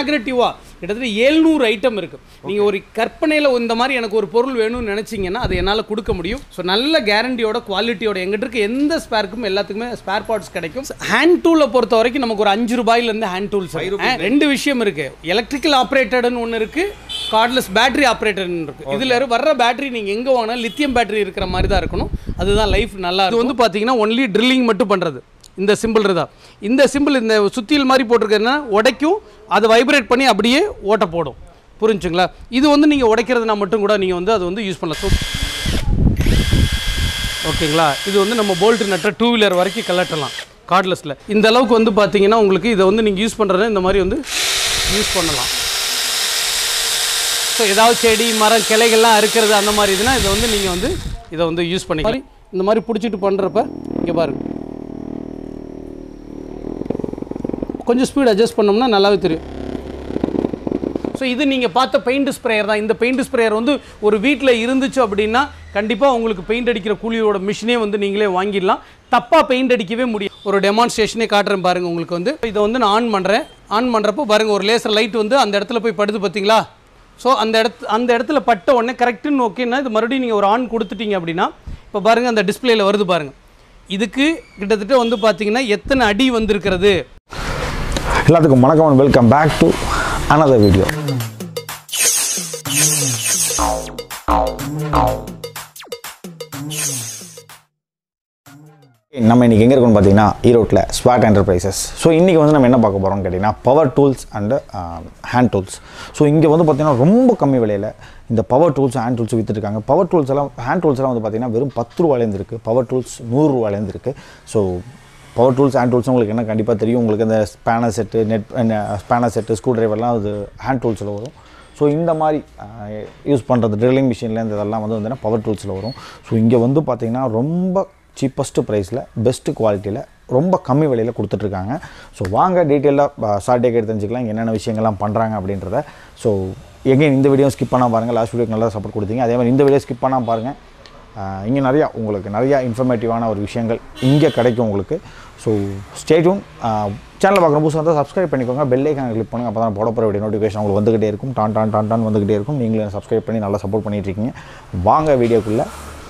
இன்னாகிரேட்டிவாக கிட்டத்தட்ட ஏழ்நூறு ஐட்டம் இருக்குது நீங்கள் ஒரு கற்பனையில் இந்த மாதிரி எனக்கு ஒரு பொருள் வேணும்னு நினச்சிங்கன்னா அது என்னால் கொடுக்க முடியும் ஸோ நல்ல கேரண்டியோட குவாலிட்டியோட எங்கிட்ட இருக்க எந்த ஸ்பேருக்கும் எல்லாத்துக்குமே ஸ்பேர் பார்ட்ஸ் கிடைக்கும் ஹேண்ட் டூலை பொறுத்த வரைக்கும் நமக்கு ஒரு அஞ்சு ரூபாயிலேருந்து ஹேண்ட் டூல்ஸ் ரெண்டு விஷயம் இருக்குது எலக்ட்ரிக்கல் ஆப்ரேட்டட்னு ஒன்று இருக்குது கார்ட்லெஸ் பேட்டரி ஆப்ரேட்டர்னு இருக்குது இதில் வர்ற பேட்டரி நீங்கள் எங்கே வாங்கினா லித்தியம் பேட்டரி இருக்கிற மாதிரி தான் இருக்கணும் அதுதான் லைஃப் நல்லா இது வந்து பார்த்தீங்கன்னா ஒன்லி ட்ரில்லிங் மட்டும் பண்ணுறது இந்த சிம்பிள் இருந்தா இந்த சிம்பிள் இந்த சுத்தியல் மாதிரி போட்டிருக்கிறதுனா உடைக்கும் அது வைப்ரேட் பண்ணி அப்படியே ஓட்ட போடும் புரிஞ்சுங்களா இது வந்து நீங்கள் உடைக்கிறதுனா மட்டும் கூட நீங்கள் வந்து அது வந்து யூஸ் பண்ணலாம் ஸோ ஓகேங்களா இது வந்து நம்ம போல்ட் நட்ட டூ வீலர் வரைக்கும் கலட்டலாம் கார்ட்லெஸில் இந்த அளவுக்கு வந்து பார்த்தீங்கன்னா உங்களுக்கு இதை வந்து நீங்கள் யூஸ் பண்ணுறது இந்த மாதிரி வந்து யூஸ் பண்ணலாம் ஸோ ஏதாவது செடி மரம் கிளைகள்லாம் இருக்கிறது அந்த மாதிரி இதுனா இதை வந்து நீங்கள் வந்து இதை வந்து யூஸ் பண்ணிக்கலாம் இந்த மாதிரி பிடிச்சிட்டு பண்ணுறப்ப இங்கே பாருங்க கொஞ்சம் ஸ்பீட் அட்ஜஸ்ட் பண்ணோம்னா நல்லாவே தெரியும் ஸோ இது நீங்கள் பார்த்த பெயிண்ட் ஸ்ப்ரேயர் தான் இந்த பெயிண்ட் ஸ்ப்ரேயர் வந்து ஒரு வீட்டில் இருந்துச்சு அப்படின்னா கண்டிப்பாக உங்களுக்கு பெயிண்ட் அடிக்கிற கூலியோட மிஷினே வந்து நீங்களே வாங்கிடலாம் தப்பாக பெயிண்ட் அடிக்கவே முடியும் ஒரு டெமான்ஸ்ட்ரேஷனே காட்டுறேன் பாருங்கள் உங்களுக்கு வந்து இதை வந்து நான் ஆன் பண்ணுறேன் ஆன் பண்ணுறப்போ பாருங்கள் ஒரு லேசர் லைட் வந்து அந்த இடத்துல போய் படுது பார்த்தீங்களா ஸோ அந்த இடத்து அந்த இடத்துல பட்ட உடனே கரெக்டுன்னு ஓகேன்னா இது மறுபடியும் நீங்கள் ஒரு ஆன் கொடுத்துட்டீங்க அப்படின்னா இப்போ பாருங்கள் அந்த டிஸ்பிளேல வருது பாருங்கள் இதுக்கு கிட்டத்தட்ட வந்து பார்த்தீங்கன்னா எத்தனை அடி வந்திருக்கிறது எல்லாத்துக்கும் வணக்கம் and welcome back to another video நம்ம இன்றைக்கி எங்கே இருக்கோம்னு பார்த்தீங்கன்னா ஈரோட்டில் ஸ்வாட் என்டர்பிரைசஸ் ஸோ இன்றைக்கி வந்து நம்ம என்ன பார்க்க போகிறோம்னு கேட்டிங்கன்னா power tools and hand tools so இங்கே வந்து பார்த்திங்கன்னா ரொம்ப கம்மி விலையில் இந்த பவர் டூல்ஸ் ஹேண்ட் டூல்ஸ் விற்றுருக்காங்க பவர் டூல்ஸ் எல்லாம் ஹேண்ட் டூல்ஸ் எல்லாம் வந்து பார்த்திங்கன்னா வெறும் பத்து ரூபாயிலேருந்து இருக்குது பவர் டூல்ஸ் நூறுரூவாலேருந்து இருக்குது so power tools hand tools உங்களுக்கு என்ன கண்டிப்பாக தெரியும் உங்களுக்கு இந்த ஸ்பேனர் செட்டு நெட் ஸ்பேனர் செட்டு ஸ்க்ரூ டிரைவர்லாம் அது ஹேண்ட் டூல்ஸில் வரும் ஸோ இந்த மாதிரி யூஸ் பண்ணுறது ட்ரில்லிங் மிஷின்லேருந்து இதெல்லாம் வந்து வந்து பவர் டூல்ஸில் வரும் ஸோ இங்கே வந்து பார்த்திங்கன்னா ரொம்ப சீப்பஸ்ட்டு ப்ரைஸில் பெஸ்ட்டு குவாலிட்டியில் ரொம்ப கம்மி விலையில் கொடுத்துட்ருக்காங்க ஸோ வாங்க டீட்டெயிலாக ஷார்ட்டேக் எடுத்து தெரிஞ்சுக்கலாம் இங்க என்னென்ன விஷயங்கள்லாம் பண்ணுறாங்க அப்படின்றத ஸோ எங்கேயும் இந்த வீடியோ ஸ்கிப் பண்ணால் பாருங்கள் லாஸ்ட் வீடியோக்கு நல்லா சப்போர்ட் கொடுத்தீங்க அதே மாதிரி இந்த வீடியோ ஸ்கிப் பண்ணால் பாருங்கள் இங்கே நிறையா உங்களுக்கு நிறையா இன்ஃபர்மேட்டிவான ஒரு விஷயங்கள் இங்கே கிடைக்கும் உங்களுக்கு ஸோ ஸ்டேட்யூன் சேனல் பார்க்குற புதுசாக இருந்தால் சப்ஸ்கிரைப் பண்ணிக்கோங்க பெல் ஐக்கான கிளிக் பண்ணுங்கள் அப்போ தான் போட போகிற வீடியோ நோட்டிஃபிகேஷன் உங்களுக்கு வந்துகிட்டே இருக்கும் டான் டான் டான் டான் வந்துகிட்டே இருக்கும் நீங்களும் சப்ஸ்கிரைப் பண்ணி நல்லா சப்போர்ட் பண்ணிட்டு இருக்கீங்க வாங்க வீடியோக்குள்ளே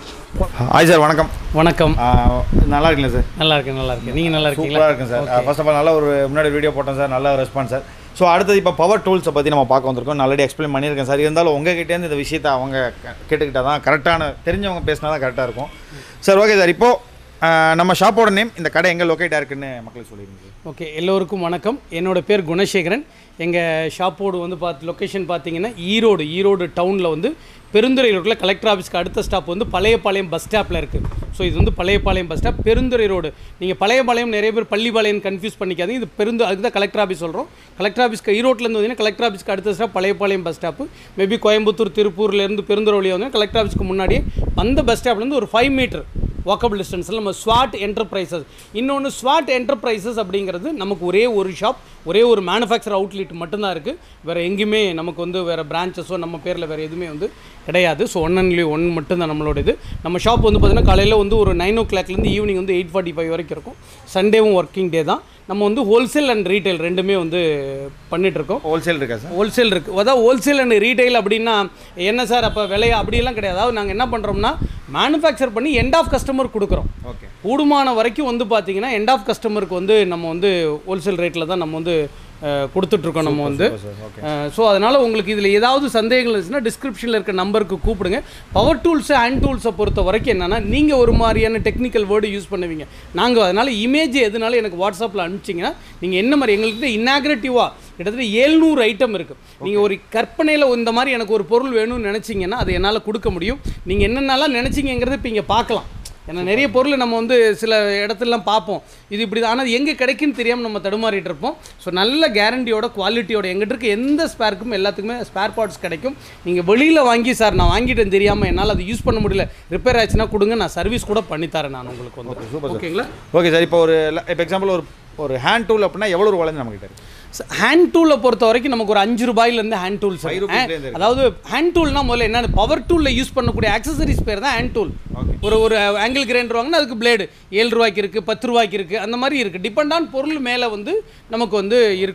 ஹாய் சார் வணக்கம் வணக்கம் நல்லா இருக்குல்ல சார் நல்லா இருக்கு நல்லா இருக்கு நீங்கள் நல்லா இருக்கீங்களா சூப்பராக இருக்கும் சார் ஃபர்ஸ்ட் ஆஃப் ஆல் நல்ல ஒரு முன்னாடி வீடியோ போட்டேன் சார் நல்ல ரெஸ்பான்ஸ் சார் ஸோ அடுத்தது இப்போ பவர் டூல்ஸை பற்றி நம்ம பார்க்க வந்திருக்கோம் நான் ஆல்ரெடி எக்ஸ்பிளைன் பண்ணியிருக்கேன் சார் இருந்தாலும் உங்ககிட்டேருந்து இந்த விஷயத்தை அவங்க க- கேட்டுக்கிட்டா தான் கரெக்டான தெரிஞ்சவங்க பேசினா தான் கரெக்டாக இருக்கும் சார் ஓகே சார் இப்போது நம்ம ஷாப்போட நேம் இந்த கடை எங்கே லொக்கேட் இருக்குன்னு மக்களுக்கு சொல்லிடுங்க சார் ஓகே எல்லோருக்கும் வணக்கம் என்னோட பேர் குணசேகரன் எங்கள் ஷாப்போடு வந்து பார்த்து லொக்கேஷன் பார்த்தீங்கன்னா ஈரோடு ஈரோடு டவுனில் வந்து பெருந்துறை ரோட்டில் கலெக்டர் ஆஃபீஸ்க்கு அடுத்த ஸ்டாப் வந்து பழையபாளையம் பஸ் ஸ்டாப்பில் இருக்குது ஸோ இது வந்து Pazhayapalayam bus stop Perundurai road நீங்கள் பழையபாளையம் நிறைய பேர் பள்ளிப்பாளையம் கன்ஃபியூஸ் பண்ணிக்காதீங்க இது பெருந்து அதுக்கு தான் கலெக்டர் ஆஃபீஸ் சொல்கிறோம் கலெக்டர் ஆஃபீஸ்க்கு ஈரோட்லேருந்து வந்தீங்கன்னா கலெக்டர் ஆஃபீஸ்க்கு அடுத்த stop Pazhayapalayam bus stop maybe Coimbatore திருப்பூர்லேருந்து பெருந்துறை வழியாக வந்து கலெக்டர் ஆஃபீஸ்க்கு முன்னாடியே அந்த பஸ் ஸ்டாப்லேருந்து ஒரு ஃபைவ் மீட்டர் வாக்கபிள் டிஸ்டன்ஸில் நம்ம ஸ்வாட் என்டர்பிரைசஸ் இன்னொன்று ஸ்வாட் என்டர்பிரைசஸ் அப்படிங்கிறது நமக்கு ஒரே ஒரு ஷாப் ஒரே ஒரு மேனுஃபேக்சர் அவுட்லெட் மட்டும்தான் இருக்குது வேறு எங்கேயுமே நமக்கு வந்து வேறு பிரான்ச்சஸோ நம்ம பேரில் வேறு எதுவுமே வந்து கிடையாது ஸோ ஒன் அண்ட்லி ஒன் மட்டும்தான் நம்மளோட இது நம்ம ஷாப் வந்து பார்த்திங்கன்னா காலையில் வந்து ஒரு நைன் ஓ கிளாக்லேருந்து ஈவினிங் வந்து எயிட் ஃபார்ட்டி ஃபைவ் வரைக்கும் இருக்கும் சண்டேவும் ஒர்க்கிங் டே தான் நம்ம வந்து ஹோல்சேல் அண்ட் ரீட்டைல் ரெண்டுமே வந்து பண்ணிகிட்ருக்கோம் ஹோல்சேல் இருக்கா சார் ஹோல்சேல் இருக்குது அதாவது ஹோல்சேல் அண்ட் ரீட்டைல் அப்படின்னா என்ன சார் அப்போ விலையா அப்படியெல்லாம் கிடையாது அதாவது நாங்கள் என்ன பண்ணுறோம்னா மேனுஃபேக்சர் பண்ணி எண்ட் ஆஃப் கஸ்டமர் கொடுக்குறோம் ஓகே கூடுமான வரைக்கும் வந்து பார்த்தீங்கன்னா எண்ட் ஆஃப் கஸ்டமருக்கு வந்து நம்ம வந்து ஹோல்சேல் ரேட்டில் தான் நம்ம வந்து அஹ், கொடுத்துட்ருக்கோம் நம்ம வந்து ஓகே ஸோ அதனால் உங்களுக்கு இதில் ஏதாவது சந்தேகங்கள் இருந்துச்சுன்னா டிஸ்கிரிப்ஷனில் இருக்க நம்பருக்கு கூப்பிடுங்க பவர் டூல்ஸு ஹேண்ட் டூல்ஸை பொறுத்த வரைக்கும் என்னென்னா நீங்கள் ஒரு மாதிரியான டெக்னிக்கல் வேர்டு யூஸ் பண்ணுவீங்க நாங்கள் அதனால் இமேஜ் எதுனாலும் எனக்கு வாட்ஸ்அப்பில் அனுப்பிச்சிங்கன்னா நீங்கள் என்ன மாதிரி எங்கள்கிட்ட இன்னாகிரேட்டிவாக கிட்டத்தட்ட ஏழ்நூறு ஐட்டம் இருக்குது நீங்கள் ஒரு கற்பனையில் இந்த மாதிரி எனக்கு ஒரு பொருள் வேணும்னு நினச்சிங்கன்னா அது என்னால் கொடுக்க முடியும் நீங்கள் என்னென்னலாம் நினச்சிங்கிறத இப்போ இங்கே பார்க்கலாம் ஏன்னா நிறைய பொருள் நம்ம வந்து சில இடத்துலலாம் பார்ப்போம் இது இப்படி தான் ஆனால் அது எங்கே கிடைக்குன்னு தெரியாமல் நம்ம தடுமாறிட்டு இருப்போம் ஸோ நல்ல கேரண்டியோட குவாலிட்டியோட எங்கிட்ட இருக்க எந்த ஸ்பேருக்கும் எல்லாத்துக்குமே ஸ்பேர் பார்ட்ஸ் கிடைக்கும் நீங்கள் வெளியில் வாங்கி சார் நான் வாங்கிட்டேன் தெரியாமல் என்னால் அதை யூஸ் பண்ண முடியல ரிப்பேர் ஆச்சுன்னா கொடுங்க நான் சர்வீஸ் கூட பண்ணித்தரேன் நான் உங்களுக்கு வந்து ஓகேங்களா ஓகே சார் இப்போ ஒரு இப்போ எக்ஸாம்பிள் ஒரு ஒரு ஹேண்ட் டூல் அப்படின்னா எவ்வளோ ரூபாயிலேருந்து நம்மகிட்ட இருக்கு ஹேண்ட் டூலை பொறுத்த வரைக்கும் நமக்கு ஒரு அஞ்சு ரூபாயிலேருந்து ஹேண்ட் டூல்ஸ் Five rupeesல இருந்து அதாவது ஹேண்ட் டூல்னா முதல்ல என்ன பவர் டூலில் யூஸ் பண்ணக்கூடிய ஆக்சசரிஸ் பேர் தான் ஹேண்ட் டூல் Okay. ஒரு ஒரு ஆங்கிள் கிரைண்டர் வாங்கினா அதுக்கு பிளேடு ஏழு ரூபாய்க்கு இருக்குது பத்து ரூபாய்க்கு இருக்குது அந்த மாதிரி இருக்குது டிபெண்ட் ஆன் பொருள் மேலே வந்து நமக்கு வந்து இருக்கிறது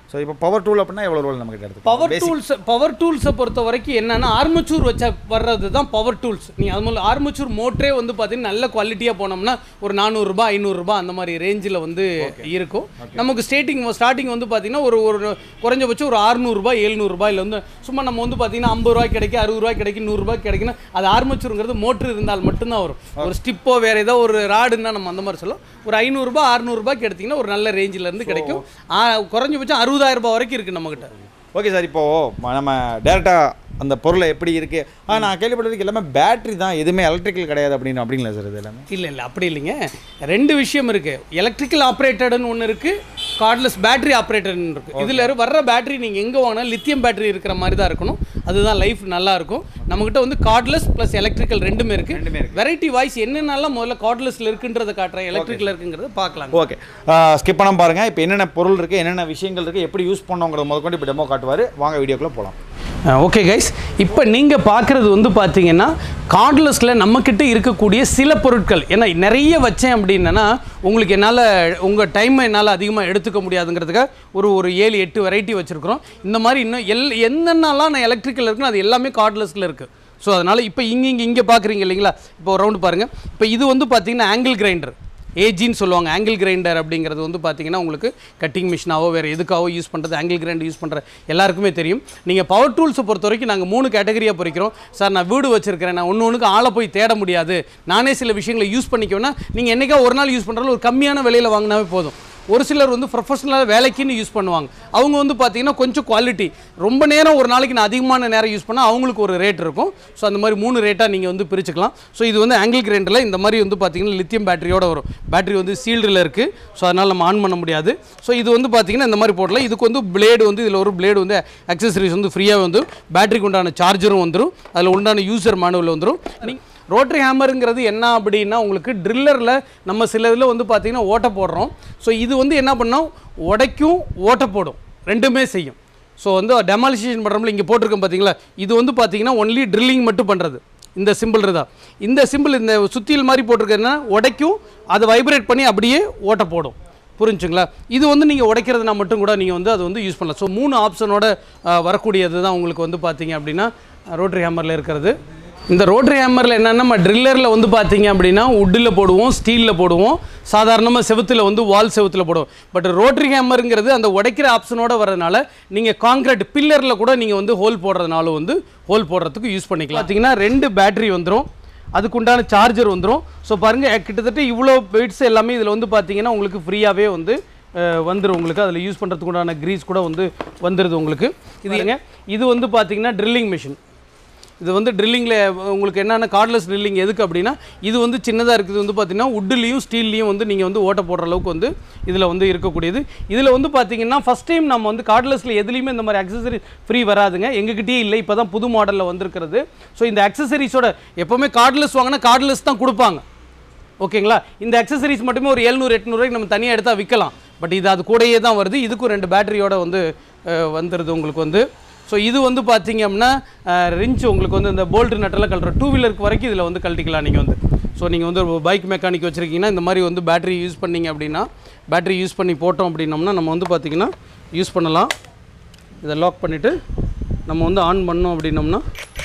ஸோ இப்போ பவர் டூல் அப்படின்னா எவ்வளோ ரோல் நமக்கு எடுத்து பவர் டூல்ஸ் பவர் டூல்ஸை பொறுத்த வரைக்கும் என்னன்னா ஆர்மச்சூர் வச்ச வர்றது தான் பவர் டூல்ஸ் நீங்கள் அது மூலம் ஆர்மச்சூர் மோட்டரே வந்து பார்த்தீங்கன்னா நல்ல குவாலிட்டியாக போனோம்னா ஒரு நானூறுரூபா ஐநூறுரூபா அந்த மாதிரி ரேஞ்சில் வந்து இருக்கும் நமக்கு ஸ்டேட்டிங் ஸ்டார்டிங் வந்து பார்த்தீங்கன்னா ஒரு ஒரு குறைஞ்சபட்சம் ஒரு அறுநூறுபா எழுநூறுபாயில் வந்து சும்மா நம்ம வந்து பார்த்தீங்கன்னா ஐம்பது ரூபாய் கிடைக்கும் அறுபது ரூபாய் கிடைக்கும் நூறுரூபா கிடைக்குன்னா அது ஆர்மச்சூருங்கிறது மோட்ரு இருந்தால் மட்டும்தான் வரும் ஒரு ஸ்டிப்போ வேறு ஏதோ ஒரு ராடுன்னா நம்ம அந்த மாதிரி சொல்லலாம் ஒரு ஐநூறுரூபா அறுநூறுபாய்க்கு எடுத்திங்கன்னா ஒரு நல்ல ரேஞ்சில் இருந்து கிடைக்கும் ஆ, குறைஞ்சபட்சம் அறுபதாயிரம் ரூபாய் வரைக்கும் இருக்குது நம்மக்கிட்ட ஓகே சார் இப்போது நம்ம டேரெக்டாக அந்த பொருளை எப்படி இருக்குது ஆ நான் கேள்விப்பட்டதுக்கு எல்லாமே பேட்டரி தான் எதுவுமே எலக்ட்ரிக்கல் கிடையாது அப்படின்னு அப்படிங்களா சார் இது எல்லாமே இல்லை இல்லை அப்படி இல்லைங்க ரெண்டு விஷயம் இருக்குது எலக்ட்ரிக்கல் ஆப்ரேட்டட்னு ஒன்று இருக்குது கார்ட்லெஸ் பேட்டரி ஆப்ரேட்டர்னு இருக்குது இதில் வர்ற பேட்டரி நீங்கள் எங்கே வாங்கினா லித்தியம் பேட்டரி இருக்கிற மாதிரி தான் இருக்கணும் அதுதான் லைஃப் நல்லா இருக்கும் நம்மக்கிட்ட வந்து கார்ட்லெஸ் ப்ளஸ் எலக்ட்ரிக்கல் ரெண்டுமே இருக்குது வெரைட்டி வாய்ஸ் என்னென்னலாம் முதல்ல கார்ட்லெஸ்ல இருக்குன்றதை காட்டுறேன் எலக்ட்ரிக்கல் இருக்குங்கிறத பார்க்கலாம் ஓகே ஸ்கிப் பண்ணாம பாருங்கள் இப்போ என்னென்ன பொருள் இருக்குது என்னென்ன விஷயங்கள் இருக்குது எப்படி யூஸ் பண்ணோங்கிறத முதற்கொண்டு இப்போ டெமோ காட்டுவார் வாங்க வீடியோக்குள்ளே போகலாம் ஓகே கைஸ் இப்போ நீங்கள் பார்க்குறது வந்து பார்த்தீங்கன்னா கார்ட்லெஸில் நம்மக்கிட்ட இருக்கக்கூடிய சில பொருட்கள் ஏன்னா நிறைய வச்சேன் அப்படின்னா உங்களுக்கு என்னால் உங்கள் டைமை என்னால் அதிகமாக எடுத்துக்க முடியாதுங்கிறதுக்காக ஒரு ஒரு ஏழு எட்டு வெரைட்டி வச்சுருக்குறோம் இந்த மாதிரி இன்னும் எல் என்னென்னலாம் நான் எலக்ட்ரிக்கல் இருக்குன்னு அது எல்லாமே கார்ட்லெஸில் இருக்குது ஸோ அதனால் இப்போ இங்கே இங்கே இங்கே பார்க்குறீங்க இல்லைங்களா இப்போ ஒரு ரவுண்டு பாருங்கள் இப்போ இது வந்து பார்த்தீங்கன்னா ஆங்கிள் கிரைண்டர் ஏஜின்னு சொல்லுவாங்க ஆங்கிள் கிரைண்டர் அப்படிங்கிறது வந்து பார்த்தீங்கன்னா உங்களுக்கு கட்டிங் மிஷினாவோ வேறு எதுக்காவோ யூஸ் பண்ணுறது ஆங்கிள் கிரைண்டர் யூஸ் பண்ணுற எல்லாருக்குமே தெரியும் நீங்கள் பவர் டூல்ஸை பொறுத்த வரைக்கும் நாங்கள் மூணு கேட்டகரியாக பிரிக்கிறோம் சார் நான் வீடு வச்சிருக்கிறேன் நான் ஒன்று ஒன்றுக்கு ஆளை போய் தேட முடியாது நானே சில விஷயங்களை யூஸ் பண்ணிக்குவேன்னா நீங்கள் என்றைக்கா ஒரு நாள் யூஸ் பண்ணுறாலும் ஒரு கம்மியான விலையில் வாங்கினாவே போதும் ஒரு சிலர் வந்து ப்ரொஃபஷனலாக வேலைக்குன்னு யூஸ் பண்ணுவாங்க அவங்க வந்து பார்த்தீங்கன்னா கொஞ்சம் குவாலிட்டி ரொம்ப நேரம் ஒரு நாளைக்கு நான் அதிகமான நேரம் யூஸ் பண்ணால் அவங்களுக்கு ஒரு ரேட் இருக்கும் ஸோ அந்த மாதிரி மூணு ரேட்டாக நீங்கள் வந்து பிரிச்சுக்கலாம் ஸோ இது வந்து ஆங்கிள் கிரைண்டரில் இந்த மாதிரி வந்து பார்த்தீங்கன்னா லித்தியம் பேட்டரியோட வரும் பேட்டரி வந்து சீல்டில் இருக்குது ஸோ அதனால் நம்ம ஆன் பண்ண முடியாது ஸோ இது வந்து பார்த்தீங்கன்னா இந்த மாதிரி போடலாம் இதுக்கு வந்து பிளேடு வந்து இதில் ஒரு பிளேடு வந்து அக்சசரிஸ் வந்து ஃப்ரீயாக வந்து பேட்டரிக்கு உண்டான சார்ஜரும் வந்துடும் அதில் உண்டான யூசர் மேனுவல் வந்துடும் நீங்கள் ரோட்டரி ஹேமருங்கிறது என்ன அப்படின்னா உங்களுக்கு ட்ரில்லரில் நம்ம சில இதில் வந்து பார்த்தீங்கன்னா ஓட்டை போடுறோம் ஸோ இது வந்து என்ன பண்ணோம் உடைக்கும் ஓட்டை போடும் ரெண்டுமே செய்யும் ஸோ வந்து டெமாலிஷேஷன் பண்ணுறோம்ல இங்கே போட்டிருக்கோம் பார்த்தீங்களா இது வந்து பார்த்தீங்கன்னா ஒன்லி ட்ரில்லிங் மட்டும் பண்ணுறது இந்த சிம்பிள் இருந்தா இந்த சிம்பிள் இந்த சுத்தியல் மாதிரி போட்டிருக்கிறதுனா உடைக்கும் அதை வைப்ரேட் பண்ணி அப்படியே ஓட்டை போடும் புரிஞ்சுங்களா இது வந்து நீங்கள் உடைக்கிறதுனா மட்டும் கூட நீங்கள் வந்து அது வந்து யூஸ் பண்ணலாம் ஸோ மூணு ஆப்ஷனோட அஹ், வரக்கூடியது தான் உங்களுக்கு வந்து பார்த்தீங்க அப்படின்னா ரோட்டரி ஹேமரில் இருக்கிறது இந்த ரோட்டரி ஹேமரில் என்னென்னா நம்ம ட்ரில்லரில் வந்து பார்த்தீங்க அப்படின்னா உட்டில் போடுவோம் ஸ்டீலில் போடுவோம் சாதாரணமாக செவுத்தில் வந்து வால் செவுத்தில் போடுவோம் பட் ரோட்டரி ஹேமருங்கிறது அந்த உடைக்கிற ஆப்ஷனோட வரதுனால நீங்கள் காங்கிரீட் பில்லரில் கூட நீங்கள் வந்து ஹோல் போடுறதுனால வந்து ஹோல் போடுறதுக்கு யூஸ் பண்ணிக்கலாம் பார்த்தீங்கன்னா ரெண்டு பேட்டரி வந்துடும் அதுக்குண்டான சார்ஜர் வந்துடும் ஸோ பாருங்கள் கிட்டத்தட்ட இவ்வளோ வெயிட்ஸ் எல்லாமே இதில் வந்து பார்த்தீங்கன்னா உங்களுக்கு ஃப்ரீயாகவே வந்து வந்துடும் உங்களுக்கு அதில் யூஸ் பண்ணுறதுக்கு உண்டான க்ரீஸ் கூட வந்து வந்துடுது உங்களுக்கு இது ஏங்க இது வந்து பார்த்தீங்கன்னா ட்ரில்லிங் மிஷின் இது வந்து ட்ரில்லிங்கில் உங்களுக்கு என்னென்ன கார்ட்லெஸ் ட்ரில்லிங் எதுக்கு அப்படின்னா இது வந்து சின்னதாக இருக்குது வந்து பார்த்தீங்கன்னா உட்டுலேயும் ஸ்டீல்லையும் வந்து நீங்கள் வந்து ஓட்ட போடுற அளவுக்கு வந்து இதில் வந்து இருக்கக்கூடியது இதில் வந்து பார்த்தீங்கன்னா ஃபஸ்ட் டைம் நம்ம வந்து கார்ட்லெஸில் எதுலேயுமே இந்த மாதிரி அக்சசரி ஃப்ரீ வராதுங்க எங்ககிட்டயே இல்லை இப்போ தான் புது மாடலில் வந்திருக்கிறது ஸோ இந்த அக்சசரிஸோட எப்போவுமே கார்ட்லெஸ் வாங்கினா கார்ட்லெஸ் தான் கொடுப்பாங்க ஓகேங்களா இந்த அக்சசரிஸ் மட்டுமே ஒரு எழுநூறு எட்நூறுவாய்க்கு நம்ம தனியாக எடுத்தால் விற்கலாம் பட் இது அது கூடயே தான் வருது இதுக்கும் ரெண்டு பேட்டரியோட வந்து அஹ், வந்துடுது உங்களுக்கு வந்து ஸோ இது வந்து பார்த்தீங்க அப்படின்னா ரிஞ்ச் உங்களுக்கு வந்து இந்த போல்ட் நட்டெல்லாம் கழட்டுற டூ வீலருக்கு வரைக்கும் இதில் வந்து கழட்டிக்கலாம் நீங்கள் வந்து ஸோ நீங்கள் வந்து ஒரு பைக் மெக்கானிக் வச்சுருக்கீங்கன்னா இந்த மாதிரி வந்து பேட்டரி யூஸ் பண்ணீங்க அப்படின்னா பேட்டரி யூஸ் பண்ணி போட்டோம் அப்படின்னோம்னா நம்ம வந்து பார்த்திங்கன்னா யூஸ் பண்ணலாம் இதை லாக் பண்ணிவிட்டு நம்ம வந்து ஆன் பண்ணோம் அப்படின்னோம்னா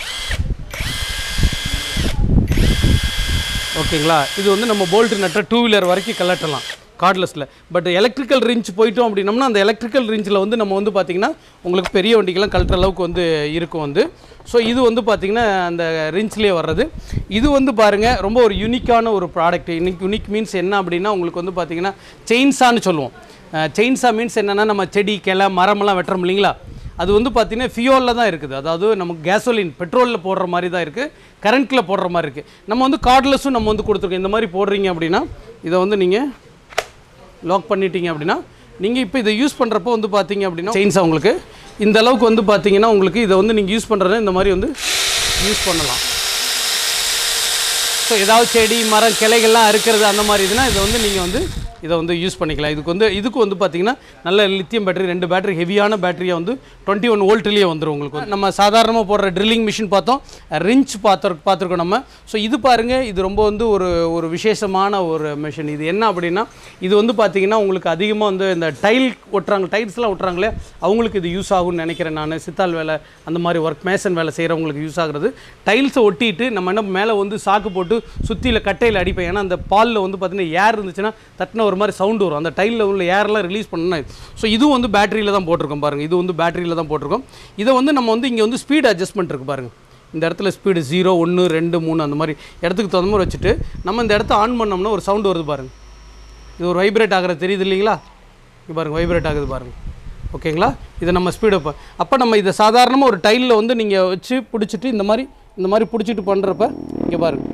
ஓகேங்களா இது வந்து நம்ம போல்ட் நட்டுற டூ வீலர் வரைக்கும் கலட்டலாம் கார்ட்லெஸில் பட் எலக்ட்ரிக்கல் ரிஞ்ச் போயிட்டோம் அப்படின்னம்னா அந்த எலக்ட்ரிக்கல் ரிஞ்சில் வந்து நம்ம வந்து பார்த்திங்கன்னா உங்களுக்கு பெரிய வண்டிக்கெல்லாம் கழட்டுற அளவுக்கு வந்து இருக்கும் வந்து ஸோ இது வந்து பார்த்திங்கன்னா அந்த ரிஞ்ச்லேயே வர்றது இது வந்து பாருங்கள் ரொம்ப ஒரு யூனிக்கான ஒரு ப்ராடக்ட் இன்னைக்கு யூனிக் மீன்ஸ் என்ன அப்படின்னா உங்களுக்கு வந்து பார்த்திங்கன்னா செயின்ஸான்னு சொல்லுவோம் செயின்ஸா மீன்ஸ் என்னென்னா நம்ம செடி கிளை மரமெல்லாம் வெட்டுறோம் இல்லைங்களா அது வந்து பார்த்தீங்கன்னா ஃபியோலில் தான் இருக்குது அதாவது நமக்கு கேசோலின் பெட்ரோலில் போடுற மாதிரி தான் இருக்குது கரண்ட்டில் போடுற மாதிரி இருக்குது நம்ம வந்து கார்ட்லெஸ்ஸும் நம்ம வந்து கொடுத்துருக்கோம் இந்த மாதிரி போடுறீங்க அப்படின்னா இதை வந்து நீங்கள் லாக் பண்ணிட்டீங்க அப்படின்னா நீங்கள் இப்போ இதை யூஸ் பண்ணுறப்போ வந்து பார்த்தீங்க அப்படின்னா செயின்ஸா உங்களுக்கு இந்த அளவுக்கு வந்து பார்த்தீங்கன்னா உங்களுக்கு இதை வந்து நீங்கள் யூஸ் பண்ணுறது இந்த மாதிரி வந்து யூஸ் பண்ணலாம் ஸோ ஏதாவது செடி மரம் கிளைகள்லாம் இருக்கிறது அந்த மாதிரி இதுனா இதை வந்து நீங்கள் வந்து இதை வந்து யூஸ் பண்ணிக்கலாம் இதுக்கு வந்து இதுக்கு வந்து பார்த்தீங்கன்னா நல்ல லித்தியம் பேட்டரி ரெண்டு பேட்டரி ஹெவியான பேட்டரியை வந்து டுவெண்ட்டி ஒன் வோல்ட்லேயே வந்துடும் உங்களுக்கு வந்து. நம்ம சாதாரணமாக போடுற ட்ரில்லிங் மிஷின் பார்த்தோம் ரிஞ்ச் பார்த்து பார்த்துருக்கோம் நம்ம ஸோ இது பாருங்கள் இது ரொம்ப வந்து ஒரு ஒரு விசேஷமான ஒரு மிஷின் இது என்ன அப்படின்னா இது வந்து பார்த்தீங்கன்னா உங்களுக்கு அதிகமாக வந்து இந்த டைல் ஒட்டுறாங்க டைல்ஸ்லாம் ஒட்டுறாங்களே அவங்களுக்கு இது யூஸ் ஆகும்னு நினைக்கிறேன் நான் சித்தால் வேலை அந்த மாதிரி ஒர்க் மேசன் வேலை செய்கிறவங்களுக்கு யூஸ் ஆகுறது டைல்ஸை ஒட்டிட்டு நம்ம என்ன மேலே வந்து சாக்கு போட்டு சுற்றியில் கட்டையில் அடிப்பேன் ஏன்னா அந்த பாலில் வந்து பார்த்தீங்கன்னா ஏர் இருந்துச்சுன்னா தட்டின ஒரு மாதிரி சவுண்டு வரும் அந்த டைலில் உள்ள ஏர்லாம் ரிலீஸ் பண்ணணும் ஸோ இதுவும் வந்து பேட்டரியில் தான் போட்டிருக்கோம் பாருங்கள் இது வந்து பேட்டரியில் தான் போட்டிருக்கோம் இதை வந்து நம்ம வந்து இங்கே வந்து ஸ்பீட் அட்ஜஸ்ட்மெண்ட் இருக்குது பாருங்கள் இந்த இடத்துல ஸ்பீடு ஜீரோ ஒன்று ரெண்டு மூணு அந்த மாதிரி இடத்துக்கு தகுந்த மாதிரி வச்சுட்டு நம்ம இந்த இடத்த ஆன் பண்ணோம்னா ஒரு சவுண்டு வருது பாருங்கள் இது ஒரு வைப்ரேட் ஆகிறது தெரியுது இல்லைங்களா இங்கே பாருங்கள் வைப்ரேட் ஆகுது பாருங்கள் ஓகேங்களா இதை நம்ம ஸ்பீடு அப்போ அப்போ நம்ம இதை சாதாரணமாக ஒரு டைலில் வந்து நீங்கள் வச்சு பிடிச்சிட்டு இந்த மாதிரி இந்த மாதிரி பிடிச்சிட்டு பண்ணுறப்ப இங்கே பாருங்க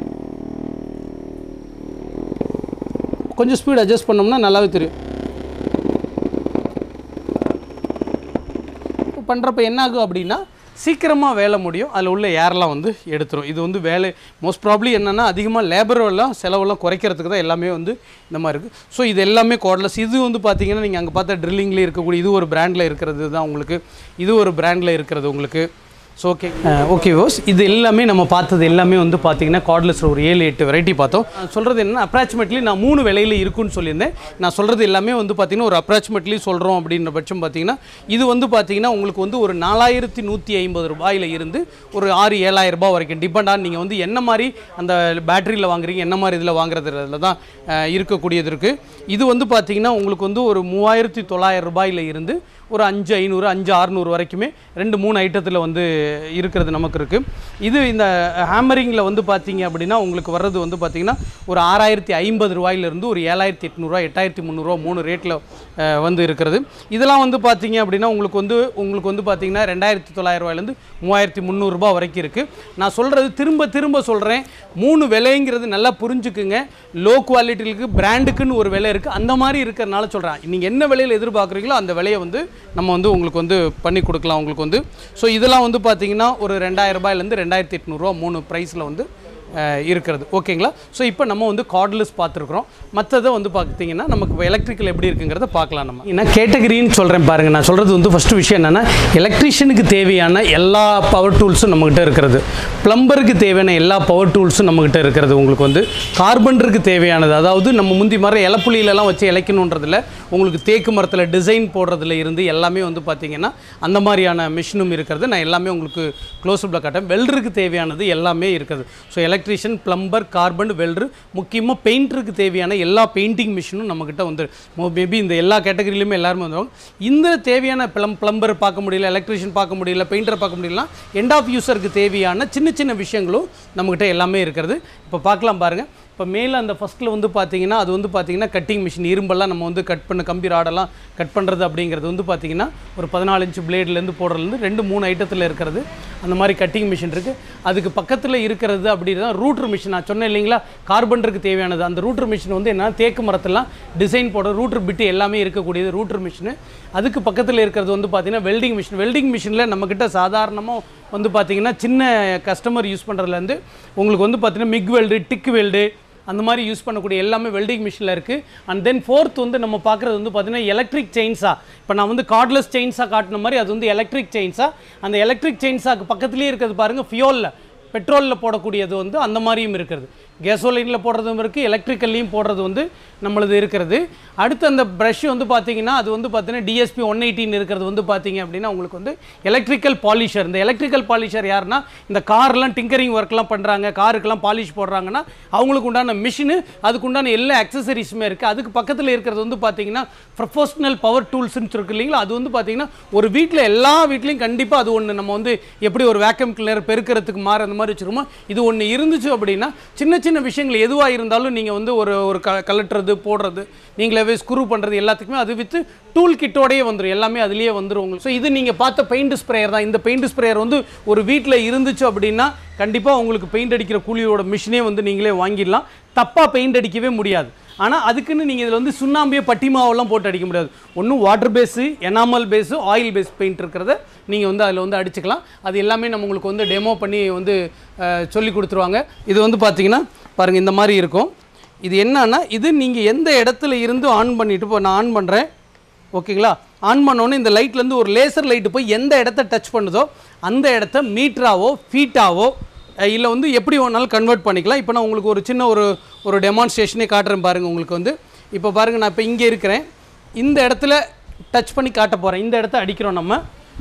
கொஞ்சம் ஸ்பீடு அட்ஜஸ்ட் பண்ணோம்னா நல்லாவே தெரியும் பண்ணுறப்ப என்ன ஆகும் அப்படின்னா சீக்கிரமாக வேலை முடியும் அதில் உள்ள ஏர்லாம் வந்து எடுத்துரும் இது வந்து வேலை மோஸ்ட் ப்ராப்ளி என்னென்னா அதிகமாக லேபர் எல்லாம் செலவெல்லாம் குறைக்கிறதுக்கு தான் எல்லாமே வந்து இந்த மாதிரி இருக்குது ஸோ இது எல்லாமே கார்ட்லெஸ் இது வந்து பார்த்தீங்கன்னா நீங்கள் அங்கே பார்த்த ட்ரில்லிங்லேயே இருக்கக்கூடிய இது ஒரு பிராண்டில் இருக்கிறது தான் உங்களுக்கு இது ஒரு பிராண்டில் இருக்கிறது உங்களுக்கு ஸோ ஓகே ஓகே ஓஸ் இது எல்லாமே நம்ம பார்த்தது எல்லாமே வந்து பார்த்தீங்கன்னா கார்ட்லெஸ் ஒரு ஏழு எட்டு வெரைட்டி பார்த்தோம் நான் சொல்கிறது என்ன அப்ராக்சிமேட்லி நான் மூணு விலையில் இருக்குன்னு சொல்லியிருந்தேன் நான் சொல்கிறது எல்லாமே வந்து பார்த்தீங்கன்னா ஒரு அப்ராக்சிமேட்லி சொல்கிறோம் அப்படின்ற பட்சம் பார்த்தீங்கன்னா இது வந்து பார்த்தீங்கன்னா உங்களுக்கு வந்து ஒரு நாலாயிரத்தி நூற்றி ஐம்பது ரூபாயில் இருந்து ஒரு ஆறு ஏழாயிரம் ரூபாய் வரைக்கும் டிபெண்ட் ஆன் நீங்கள் வந்து என்ன மாதிரி அந்த பேட்டரியில் வாங்குறீங்க என்ன மாதிரி இதில் வாங்குறதுல தான் அஹ், இருக்கக்கூடியது இருக்குது இது வந்து பார்த்தீங்கன்னா உங்களுக்கு வந்து ஒரு மூவாயிரத்தி தொள்ளாயிரம் ரூபாயில் இருந்து ஒரு அஞ்சு ஐநூறு அஞ்சு அறுநூறு வரைக்குமே ரெண்டு மூணு ஐட்டத்தில் வந்து இருக்கிறது நமக்கு இருக்குது இது இந்த ஹேமரிங்கில் வந்து பார்த்தீங்க அப்படின்னா உங்களுக்கு வர்றது வந்து பார்த்தீங்கன்னா ஒரு ஆறாயிரத்தி ஐம்பது ரூபாயிலிருந்து ஒரு ஏழாயிரத்தி எட்நூறுவா எட்டாயிரத்தி முந்நூறுரூவா மூணு ரேட்டில் வந்து இருக்கிறது இதெல்லாம் வந்து பார்த்தீங்க அப்படின்னா உங்களுக்கு வந்து உங்களுக்கு வந்து பார்த்தீங்கன்னா ரெண்டாயிரத்தி தொள்ளாயிரம் ரூபாயிலேருந்து மூவாயிரத்தி முந்நூறுரூபா வரைக்கும் இருக்குது நான் சொல்கிறது திரும்ப திரும்ப சொல்கிறேன் மூணு விலைங்கிறது நல்லா புரிஞ்சுக்குங்க லோ குவாலிட்டிக்கு பிராண்டுக்குன்னு ஒரு விலை இருக்குது அந்த மாதிரி இருக்கிறனால சொல்கிறேன் நீங்கள் என்ன விலையில் எதிர்பார்க்குறீங்களோ அந்த விலையை வந்து நம்ம வந்து உங்களுக்கு வந்து பண்ணி கொடுக்கலாம் உங்களுக்கு வந்து ஸோ இதெல்லாம் வந்து பார்த்தீங்கன்னா ஒரு ரெண்டாயிரம் ரூபாயிலேருந்து ரெண்டாயிரத்தி எட்நூறுரூவா மூணு ப்ரைஸில் வந்து அஹ், இருக்கிறது ஓகேங்களா ஸோ இப்போ நம்ம வந்து கார்ட்லெஸ் பார்த்துருக்குறோம் மற்றதை வந்து பார்த்தீங்கன்னா நமக்கு எலக்ட்ரிக்கல் எப்படி இருக்குங்கிறத பார்க்கலாம் நம்ம என்ன கேட்டகரின்னு சொல்கிறேன் பாருங்கள் நான் சொல்கிறது வந்து ஃபஸ்ட்டு விஷயம் என்னென்னா எலக்ட்ரிஷியனுக்கு தேவையான எல்லா பவர் டூல்ஸும் நம்மக்கிட்ட இருக்கிறது ப்ளம்பருக்கு தேவையான எல்லா பவர் டூல்ஸும் நம்மக்கிட்ட இருக்கிறது உங்களுக்கு வந்து கார்பன்டருக்கு தேவையானது அதாவது நம்ம முந்தி மரம் இலப்புலியிலலாம் வச்சு இலைக்கணுன்றதில் உங்களுக்கு தேக்கு மரத்தில் டிசைன் போடுறதுல இருந்து எல்லாமே வந்து பார்த்தீங்கன்னா அந்த மாதிரியான மிஷினும் இருக்கிறது நான் எல்லாமே உங்களுக்கு க்ளோஸ்அப்பில் காட்டேன் வெல்டருக்கு தேவையானது எல்லாமே இருக்குது so electrician plumber carpenter welder முக்கியமாக பெயிண்டருக்கு தேவையான எல்லா பெயிண்டிங் மிஷினும் நம்மக்கிட்ட வந்து மேபி இந்த எல்லா கேட்டகரியிலுமே எல்லாருமே வந்துருவாங்க இந்த தேவையான ப்ளம் ப்ளம்பர் பார்க்க முடியல எலக்ட்ரிஷியன் பார்க்க முடியல பெயிண்டர் பார்க்க முடியல எண்ட் ஆஃப் யூஸருக்கு தேவையான சின்ன சின்ன விஷயங்களும் நம்மக்கிட்ட எல்லாமே இருக்கிறது இப்போ பார்க்கலாம் பாருங்கள் இப்போ மேலே அந்த ஃபஸ்ட்டில் வந்து பார்த்தீங்கன்னா அது வந்து பார்த்தீங்கன்னா கட்டிங் மிஷின் இரும்பெல்லாம் நம்ம வந்து கட் பண்ண கம்பி ராடெல்லாம் கட் பண்ணுறது அப்படிங்கிறது வந்து பார்த்தீங்கன்னா ஒரு பதினாலு இன்ச்சு பிளேட்லேருந்து போடுறதுலேருந்து ரெண்டு மூணு ஐட்டத்தில் இருக்கிறது அந்த மாதிரி கட்டிங் மிஷின் இருக்குது அதுக்கு பக்கத்தில் இருக்கிறது அப்படின்னா ரூட்ரு மிஷின் நான் சொன்னேன் இல்லைங்களா கார்பன்டருக்கு தேவையானது அந்த ரூட்ரு மிஷின் வந்து என்ன தேக்கு மரத்தெல்லாம் டிசைன் போட ரூட்ரு பிட்டு எல்லாமே இருக்கக்கூடியது ரூட்ரு மிஷினு அதுக்கு பக்கத்தில் இருக்கிறது வந்து பார்த்தீங்கன்னா வெல்டிங் மிஷின் வெல்டிங் மிஷினில் நம்மக்கிட்ட சாதாரணமாக வந்து பார்த்தீங்கன்னா சின்ன கஸ்டமர் யூஸ் பண்ணுறதுலேருந்து உங்களுக்கு வந்து பார்த்தீங்கன்னா மிக் வெல்டு டிக் வெல்டு அந்த மாதிரி யூஸ் பண்ணக்கூடிய எல்லாமே வெல்டிங் மிஷினில் இருக்குது அண்ட் தென் ஃபோர்த் வந்து நம்ம பார்க்குறது வந்து பார்த்தீங்கன்னா எலக்ட்ரிக் செயின்ஸா இப்போ நான் வந்து கார்ட்லெஸ் செயின்ஸா காட்டின மாதிரி அது வந்து எலக்ட்ரிக் செயின்ஸா அந்த எலக்ட்ரிக் செயின்ஸாக்கு பக்கத்துலேயே இருக்கிறது பாருங்கள் ஃபியோலில் பெட்ரோலில் போடக்கூடியது வந்து அந்த மாதிரியும் இருக்கிறது கேசோலினில் போடுறதும் இருக்குது எலக்ட்ரிக்கல்லையும் போடுறது வந்து நம்மளது இருக்கிறது அடுத்து அந்த ப்ரஷ் வந்து பார்த்தீங்கன்னா அது வந்து பார்த்தீங்கன்னா டிஎஸ்பி ஒன் எயிட்டின் இருக்கிறது வந்து பார்த்தீங்க அப்படின்னா உங்களுக்கு வந்து எலக்ட்ரிக்கல் பாலிஷர் இந்த எலக்ட்ரிக்கல் பாலிஷர் யாருன்னா இந்த கார்லாம் டிங்கரிங் ஒர்க்லாம் பண்ணுறாங்க காருக்கெல்லாம் பாலிஷ் போடுறாங்கன்னா அவங்களுக்கு உண்டான மிஷினு அதுக்கு உண்டான எல்லா அக்சசரிஸுமே இருக்குது அதுக்கு பக்கத்தில் இருக்கிறது வந்து பார்த்தீங்கன்னா ப்ரொஃபஷனல் பவர் டூல்ஸ்னு இருக்கு இல்லைங்களா அது வந்து பார்த்தீங்கன்னா ஒரு வீட்டில் எல்லா வீட்லேயும் கண்டிப்பாக அது ஒன்று நம்ம வந்து எப்படி ஒரு வேக்கம் கிளீனர் பெருக்கிறதுக்கு மாற அந்த மாதிரி வச்சுருமோ இது ஒன்று இருந்துச்சு அப்படின்னா சின்ன சின்ன விஷயங்கள் எதுவாக இருந்தாலும் நீங்கள் வந்து ஒரு ஒரு க கலட்டுறது போடுறது நீங்களாவே ஸ்க்ரூ பண்ணுறது எல்லாத்துக்குமே அது வித்து டூல் கிட்டோடயே வந்துடும் எல்லாமே அதுலேயே வந்துடும் உங்களுக்கு ஸோ இது நீங்கள் பார்த்த பெயிண்ட் ஸ்ப்ரேயர் தான் இந்த பெயிண்ட் ஸ்ப்ரேயர் வந்து ஒரு வீட்டில் இருந்துச்சு அப்படின்னா கண்டிப்பாக உங்களுக்கு பெயிண்ட் அடிக்கிற கூலியோட மிஷினே வந்து நீங்களே வாங்கிடலாம் தப்பாக பெயிண்ட் அடிக்கவே முடியாது ஆனால் அதுக்குன்னு நீங்கள் இதில் வந்து சுண்ணாம்பியே பட்டி மாவெல்லாம் போட்டு அடிக்க முடியாது ஒன்றும் water base enamel base oil base paint இருக்கிறத நீங்கள் வந்து அதில் வந்து அடிச்சுக்கலாம் அது எல்லாமே நம்ம உங்களுக்கு வந்து டெமோ பண்ணி வந்து அஹ், சொல்லி கொடுத்துருவாங்க இது வந்து பார்த்தீங்கன்னா பாருங்கள் இந்த மாதிரி இருக்கும் இது என்னன்னா இது நீங்கள் எந்த இடத்துல இருந்து ஆன் பண்ணிட்டு இப்போ நான் ஆன் பண்ணுறேன் ஓகேங்களா ஆன் பண்ணோன்னே இந்த லைட்லேருந்து ஒரு லேசர் லைட்டு போய் எந்த இடத்த டச் பண்ணுதோ அந்த இடத்த மீட்டராவோ ஃபீட்டாவோ இல்லை வந்து எப்படி வேணாலும் கன்வெர்ட் பண்ணிக்கலாம் இப்போ நான் உங்களுக்கு ஒரு சின்ன ஒரு ஒரு டெமான்ஸ்ட்ரேஷனே காட்டுறேன் பாருங்கள் உங்களுக்கு வந்து இப்போ பாருங்கள் நான் இப்போ இங்கே இருக்கிறேன் இந்த இடத்துல டச் பண்ணி காட்ட போகிறேன் இந்த இடத்த அடிக்கிறோம் நம்ம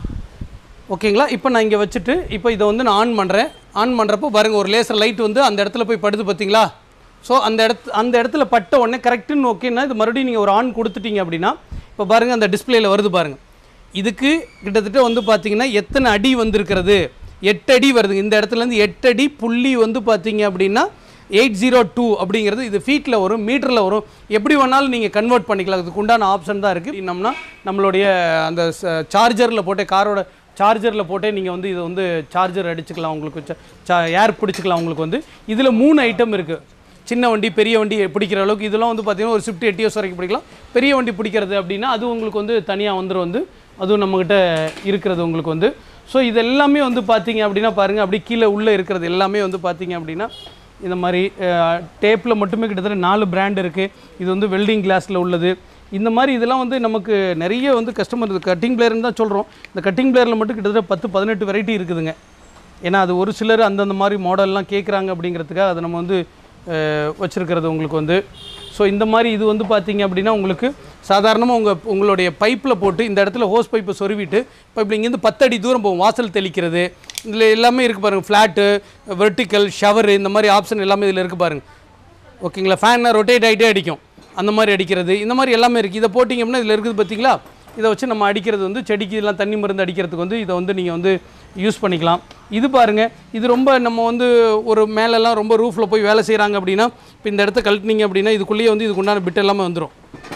ஓகேங்களா இப்போ நான் இங்கே வச்சுட்டு இப்போ இதை வந்து நான் ஆன் பண்ணுறேன் ஆன் பண்ணுறப்போ பாருங்கள் ஒரு லேசர் லைட் வந்து அந்த இடத்துல போய் படுது பார்த்தீங்களா ஸோ அந்த இடத்து அந்த இடத்துல பட்ட உடனே கரெக்டுன்னு ஓகேன்னா இது மறுபடியும் நீங்கள் ஒரு ஆன் கொடுத்துட்டீங்க அப்படின்னா இப்போ பாருங்கள் அந்த டிஸ்பிளேயில் வருது பாருங்கள் இதுக்கு கிட்டத்தட்ட வந்து பார்த்தீங்கன்னா எத்தனை அடி வந்திருக்கிறது எட்டு அடி வருது இந்த இடத்துலேருந்து எட்டு அடி புள்ளி வந்து பார்த்தீங்க அப்படின்னா எயிட் ஜீரோ டூ அப்படிங்கிறது இது ஃபீட்டில் வரும் மீட்டரில் வரும் எப்படி வேணாலும் நீங்கள் கன்வெர்ட் பண்ணிக்கலாம் அதுக்கு உண்டான ஆப்ஷன் தான் இருக்குது நம்மனா நம்மளுடைய அந்த சார்ஜரில் போட்டே காரோட சார்ஜரில் போட்டே நீங்கள் வந்து இது வந்து சார்ஜர் அடிச்சுக்கலாம் உங்களுக்கு ஏர் பிடிச்சிக்கலாம் உங்களுக்கு வந்து இதில் மூணு ஐட்டம் இருக்குது சின்ன வண்டி பெரிய வண்டி பிடிக்கிற அளவுக்கு இதெல்லாம் வந்து பார்த்தீங்கன்னா ஒரு ஸ்விஃப்ட் எட்டியோஸ் வரைக்கும் பிடிக்கலாம் பெரிய வண்டி பிடிக்கிறது அப்படின்னா அது உங்களுக்கு வந்து தனியாக வந்துடும் வந்து அதுவும் நம்மக்கிட்ட இருக்கிறது உங்களுக்கு வந்து ஸோ இது எல்லாமே வந்து பார்த்தீங்க அப்படின்னா பாருங்கள் அப்படி கீழே உள்ளே இருக்கிறது எல்லாமே வந்து பார்த்தீங்க அப்படின்னா இந்த மாதிரி டேப்பில் மட்டுமே கிட்டத்தட்ட நாலு பிராண்ட் இருக்குது இது வந்து வெல்டிங் கிளாஸில் உள்ளது இந்த மாதிரி இதெல்லாம் வந்து நமக்கு நிறைய வந்து கஸ்டமர் கட்டிங் பிளேயர்னு தான் சொல்கிறோம் இந்த கட்டிங் பிளேயரில் மட்டும் கிட்டத்தட்ட பத்து பதினெட்டு வெரைட்டி இருக்குதுங்க ஏன்னா அது ஒரு சிலர் அந்தந்த மாதிரி மாடல்லாம் கேட்குறாங்க அப்படிங்கிறதுக்காக அதை நம்ம வந்து வச்சுருக்கிறது உங்களுக்கு வந்து ஸோ இந்த மாதிரி இது வந்து பார்த்தீங்க அப்படின்னா உங்களுக்கு சாதாரணமாக உங்கள் உங்களுடைய பைப்பில் போட்டு இந்த இடத்துல ஹோஸ் பைப்பை சொருவிட்டு பைப்பில் இங்கேருந்து பத்தடி தூரம் போகும் வாசல் தெளிக்கிறது இதில் எல்லாமே இருக்குது பாருங்கள் ஃப்ளாட்டு வெர்டிக்கல் ஷவரு இந்த மாதிரி ஆப்ஷன் எல்லாமே இதில் இருக்குது பாருங்கள் ஓகேங்களா ஃபேனை ரொட்டேட் ஆகிட்டே அடிக்கும் அந்த மாதிரி அடிக்கிறது இந்த மாதிரி எல்லாமே இருக்குது இதை போட்டிங்க அப்படின்னா இதில் இருக்குது பார்த்தீங்களா இதை வச்சு நம்ம அடிக்கிறது வந்து செடிக்கு இதெல்லாம் தண்ணி மருந்து அடிக்கிறதுக்கு வந்து இதை வந்து நீங்கள் வந்து யூஸ் பண்ணிக்கலாம் இது பாருங்கள் இது ரொம்ப நம்ம வந்து ஒரு மேலெல்லாம் ரொம்ப ரூஃபில் போய் வேலை செய்கிறாங்க அப்படின்னா இப்போ இந்த இடத்த கழட்டினீங்க அப்படின்னா இதுக்குள்ளேயே வந்து இதுக்கு உண்டான பிட் எல்லாமே வந்துடும்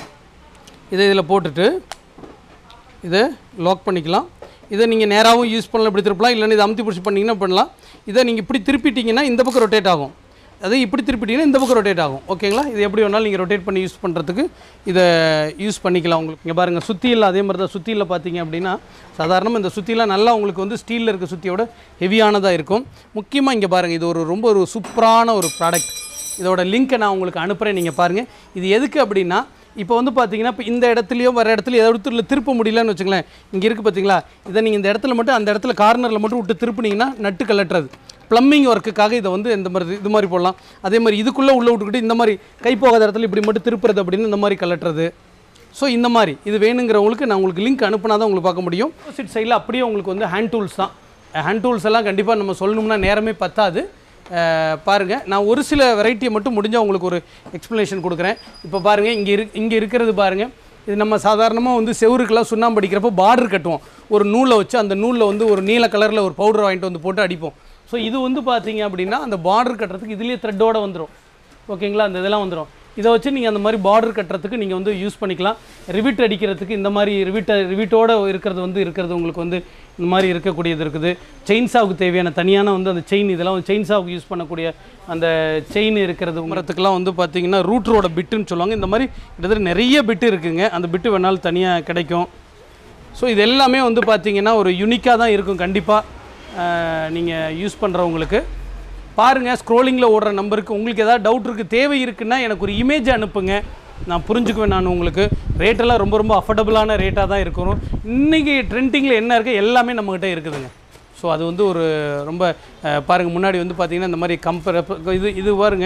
இதை இதில் போட்டுட்டு இதை லாக் பண்ணிக்கலாம் இதை நீங்கள் நேராகவும் யூஸ் பண்ணலாம் இப்படி திருப்பலாம் இல்லைன்னா இதை அமுத்தி பிடிச்சி பண்ணிங்கன்னா பண்ணலாம் இதை நீங்கள் இப்படி திருப்பிட்டீங்கன்னா இந்த பக்கம் ரொட்டேட் ஆகும் அதை இப்படி திருப்பிட்டீங்கன்னா இந்த பக்கம் ரொட்டேட் ஆகும் ஓகேங்களா இது எப்படி வேணாலும் நீங்கள் ரொட்டேட் பண்ணி யூஸ் பண்ணுறதுக்கு இதை யூஸ் பண்ணிக்கலாம் உங்களுக்கு இங்கே பாருங்கள் சுத்தியில் அதே மாதிரி தான் சுத்தியில் பார்த்தீங்க அப்படின்னா சாதாரணமாக இந்த சுத்திலாம் நல்லா உங்களுக்கு வந்து ஸ்டீலில் இருக்க சுத்தியோட ஹெவியானதாக இருக்கும் முக்கியமாக இங்கே பாருங்கள் இது ஒரு ரொம்ப ஒரு சூப்பரான ஒரு ப்ராடக்ட் இதோட லிங்க்கை நான் உங்களுக்கு அனுப்புகிறேன் நீங்கள் பாருங்கள் இது எதுக்கு அப்படின்னா இப்போ வந்து பார்த்தீங்கன்னா இப்போ இந்த இடத்துலையோ வர இடத்துல ஏதாவது இடத்துல திருப்ப முடியலன்னு வச்சுங்களேன் இங்கே இருக்குது பார்த்தீங்களா இதை நீங்கள் இந்த இடத்துல மட்டும் அந்த இடத்துல கார்னரில் மட்டும் விட்டு திருப்பினீங்கன்னா நட்டு கலட்டுறது ப்ளம்பிங் ஒர்க்குக்காக இதை வந்து இந்த மாதிரி இது மாதிரி போடலாம் அதே மாதிரி இதுக்குள்ளே உள்ளே விட்டுக்கிட்டு இந்த மாதிரி கை போகாத இடத்துல இப்படி மட்டும் திருப்புறது அப்படின்னு இந்த மாதிரி கலட்டுறது ஸோ இந்த மாதிரி இது வேணுங்கிறவங்களுக்கு நான் உங்களுக்கு லிங்க் அனுப்புனா தான் உங்களுக்கு பார்க்க முடியும் ஆப்போசிட் சைடில் அப்படியே உங்களுக்கு வந்து ஹேண்ட் டூல்ஸ் தான் ஹேண்ட் டூல்ஸ் எல்லாம் கண்டிப்பாக நம்ம சொல்லணும்னா நேரமே பத்தாது அஹ் பாருங்க நான் ஒரு சில வெரைட்டியை மட்டும் முடிஞ்சால் உங்களுக்கு ஒரு எக்ஸ்ப்ளனேஷன் கொடுக்குறேன் இப்போ பாருங்கள் இங்கே இரு இங்கே இருக்கிறது பாருங்கள் இது நம்ம சாதாரணமாக வந்து செவுருக்கெல்லாம் சுண்ணாம்பு அடிக்கிறப்போ பார்டர் கட்டுவோம் ஒரு நூலை வச்சு அந்த நூலில் வந்து ஒரு நீல கலரில் ஒரு பவுடர் வாங்கிட்டு வந்து போட்டு அடிப்போம் ஸோ இது வந்து பார்த்தீங்க அப்படின்னா அந்த பார்டர் கட்டுறதுக்கு இதுலேயே த்ரெட்டோட வந்துடும் ஓகேங்களா அந்த இதெல்லாம் வந்துடும் இதை வச்சு நீங்கள் அந்த மாதிரி பார்டர் கட்டுறதுக்கு நீங்கள் வந்து யூஸ் பண்ணிக்கலாம் ரிவிட் அடிக்கிறதுக்கு இந்த மாதிரி ரிவிட்ட ரிவிட்டோட இருக்கிறது வந்து இருக்கிறது உங்களுக்கு வந்து இந்த மாதிரி இருக்கக்கூடியது இருக்குது செயின்சாவுக்கு தேவையான தனியான வந்து அந்த செயின் இதெல்லாம் வந்து செயின்சாவுக்கு யூஸ் பண்ணக்கூடிய அந்த செயின் இருக்கிறது மரத்துக்கெல்லாம் வந்து பார்த்தீங்கன்னா ரூட்டரோட பிட்டுன்னு சொல்லுவாங்க இந்த மாதிரி கிட்டத்தட்ட நிறைய பிட்டு இருக்குங்க அந்த பிட்டு வேணாலும் தனியாக கிடைக்கும் ஸோ இது எல்லாமே வந்து பார்த்தீங்கன்னா ஒரு யூனிக்காக தான் இருக்கும் கண்டிப்பாக நீங்கள் யூஸ் பண்ணுறவங்களுக்கு பாருங்கள் ஸ்க்ரோலிங்கில் ஓடுற நம்பருக்கு உங்களுக்கு ஏதாவது டவுட் இருக்குது தேவை இருக்குன்னா எனக்கு ஒரு இமேஜ் அனுப்புங்க நான் புரிஞ்சுக்குவேன் நான் உங்களுக்கு ரேட்டெல்லாம் ரொம்ப ரொம்ப அஃபோர்டபுளான ரேட்டாக தான் இருக்கும் இன்றைக்கி ட்ரெண்டிங்கில் என்ன இருக்குது எல்லாமே நம்மக்கிட்ட இருக்குதுங்க ஸோ அது வந்து ஒரு ரொம்ப பாருங்கள் முன்னாடி வந்து பார்த்தீங்கன்னா இந்த மாதிரி கம்பேர் இது இது பாருங்க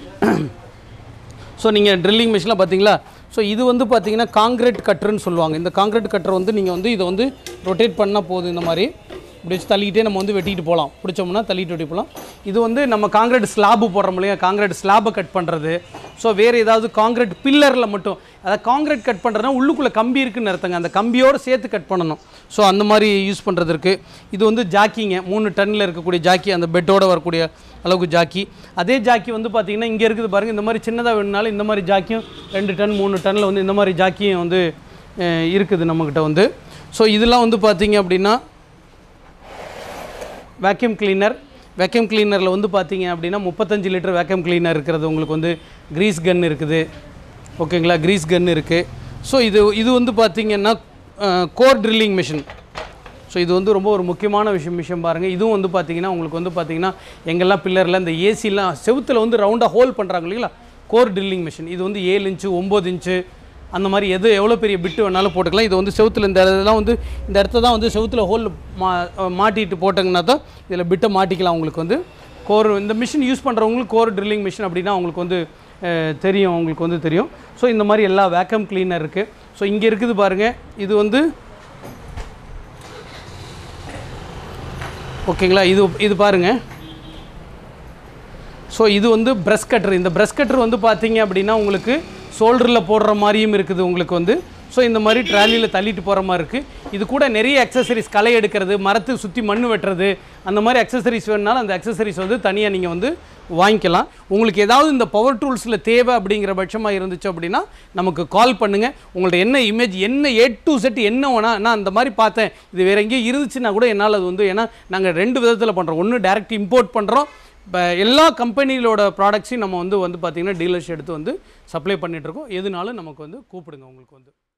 ஸோ நீங்கள் ட்ரில்லிங் மிஷினில் பார்த்தீங்களா ஸோ இது வந்து பார்த்தீங்கன்னா காங்கிரீட் கட்டர்னு சொல்லுவாங்க இந்த காங்கிரீட் கட்டர் வந்து நீங்கள் வந்து இதை வந்து ரொட்டேட் பண்ணால் போதும் இந்த மாதிரி இப்படி வச்சு தள்ளிக்கிட்டே நம்ம வந்து வெட்டிட்டு போகலாம் பிடிச்சோம்னா தள்ளிட்டு வெட்டி போகலாம் இது வந்து நம்ம காங்கிரீட் ஸ்லாபு போடுறோம் இல்லையா காங்கிரீட் ஸ்லாபை கட் பண்ணுறது ஸோ வேறு ஏதாவது காங்கிரீட் பில்லரில் மட்டும் அதாவது காங்கிரீட் கட் பண்ணுறதுனா உள்ளுக்குள்ளே கம்பி இருக்குன்னு அர்த்தங்க அந்த கம்பியோடு சேர்த்து கட் பண்ணணும் ஸோ அந்த மாதிரி யூஸ் பண்ணுறது இருக்குது இது வந்து ஜாக்கிங்க மூணு டன்னில் இருக்கக்கூடிய ஜாக்கி அந்த பெட்டோட வரக்கூடிய அளவுக்கு ஜாக்கி அதே ஜாக்கி வந்து பார்த்திங்கன்னா இங்கே இருக்குது பாருங்கள் இந்த மாதிரி சின்னதாக வேணுனாலும் இந்த மாதிரி ஜாக்கியும் ரெண்டு டன் மூணு டன்னில் வந்து இந்த மாதிரி ஜாக்கியும் வந்து அஹ், இருக்குது நம்மக்கிட்ட வந்து ஸோ இதெல்லாம் வந்து பார்த்திங்க அப்படின்னா வேக்யூம் கிளீனர் வேக்யூம் கிளீனரில் வந்து பார்த்தீங்க அப்படின்னா முப்பத்தஞ்சு லிட்டர் வேக்யூம் கிளீனர் இருக்கிறது உங்களுக்கு வந்து கிரீஸ் கன் இருக்குது ஓகேங்களா கிரீஸ் கன் இருக்குது ஸோ இது இது வந்து பார்த்தீங்கன்னா கோர் ட்ரில்லிங் மிஷின் ஸோ இது வந்து ரொம்ப ஒரு முக்கியமான விஷயம் விஷயம் பாருங்கள் இதுவும் வந்து பார்த்தீங்கன்னா உங்களுக்கு வந்து பார்த்தீங்கன்னா எங்கெல்லாம் பில்லரில் இந்த ஏசிலாம் செவுத்தில் வந்து ரவுண்டாக ஹோல் பண்ணுறாங்க இல்லைங்களா கோர் ட்ரில்லிங் மிஷின் இது வந்து ஏழு இன்ச்சு ஒம்பது இன்ச்சு அந்த மாதிரி எது எவ்வளோ பெரிய பிட்டு வேணாலும் போட்டுக்கலாம் இது வந்து செவுத்துல இந்த இதெல்லாம் வந்து இந்த இடத்த தான் வந்து செவுத்துல ஹோல் மா மாட்டிட்டு போட்டாங்கன்னா தான் இதில் பிட்டை மாட்டிக்கலாம் உங்களுக்கு வந்து கோர் இந்த மிஷின் யூஸ் பண்ணுறவங்களுக்கு கோர் ட்ரில்லிங் மிஷின் அப்படின்னா அவங்களுக்கு வந்து அஹ், தெரியும் உங்களுக்கு வந்து தெரியும் ஸோ இந்த மாதிரி எல்லா வேக்கம் கிளீனர் இருக்குது ஸோ இங்கே இருக்குது பாருங்கள் இது வந்து ஓகேங்களா இது இது பாருங்கள் ஸோ இது வந்து ப்ரஷ் கட்டர் இந்த ப்ரஷ் கட்டர் வந்து பார்த்தீங்க அப்படின்னா உங்களுக்கு ஷோல்டரில் போடுற மாதிரியும் இருக்குது உங்களுக்கு வந்து ஸோ இந்த மாதிரி ட்ராலியில் தள்ளிட்டு போகிற மாதிரி இருக்குது இது கூட நிறைய அக்சசரிஸ் களை எடுக்கிறது மரத்தை சுற்றி மண் வெட்டுறது அந்த மாதிரி அக்சசரிஸ் வேணுனாலும் அந்த அக்சசரிஸ் வந்து தனியாக நீங்கள் வந்து வாங்கிக்கலாம் உங்களுக்கு ஏதாவது இந்த பவர் டூல்ஸில் தேவை அப்படிங்கிற பட்சமாக இருந்துச்சு அப்படின்னா நமக்கு கால் பண்ணுங்கள் உங்கள்ட்ட என்ன இமேஜ் என்ன ஏ டு செட் என்ன வேணா நான் அந்த மாதிரி பார்த்தேன் இது வேறு எங்கேயும் இருந்துச்சுன்னா கூட என்னால் அது வந்து ஏன்னா நாங்கள் ரெண்டு விதத்தில் பண்ணுறோம் ஒன்று டைரக்ட் இம்போர்ட் பண்ணுறோம் இப்போ எல்லா கம்பெனிகளோட ப்ராடக்ட்ஸையும் நம்ம வந்து வந்து பார்த்திங்கன்னா டீலர்ஸ் எடுத்து வந்து சப்ளை பண்ணிகிட்ருக்கோம் எதுனாலும் நமக்கு வந்து கூப்பிடுங்க உங்களுக்கு வந்து